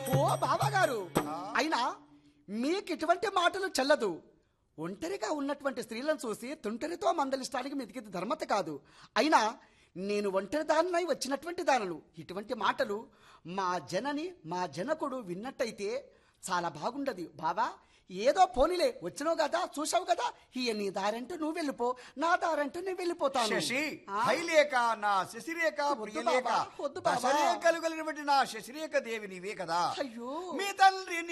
ఓ బాబాగారు అయినా మీకు ఇటువంటి మాటలు చెల్లదు ఒంటరిగా ఉన్నటువంటి స్త్రీలను చూసి తుంటరితో మందలిస్తానికి మీదికి ధర్మత కాదు అయినా నేను ఒంటరి దానినై వచ్చినటువంటి దానను ఇటువంటి మాటలు మా జనని మా జనకుడు విన్నట్టయితే చాలా బాగుండదు బాబా ఏదో పోనీలే వచ్చినావు కదా చూసావు కదా ఇయ నీ దారంటూ నువ్వు వెళ్ళిపో నా దారంటూ నేను వెళ్ళిపోతాను శశి ఆ? హైలేక నా శశిరేఖ వద్దు ప్రియలేఖ బాబా, వద్దు బాబా. దశరేఖలు కలిగినటువంటి నా శశిరేఖ దేవి నీవే కదా అయ్యో మీ తండ్రి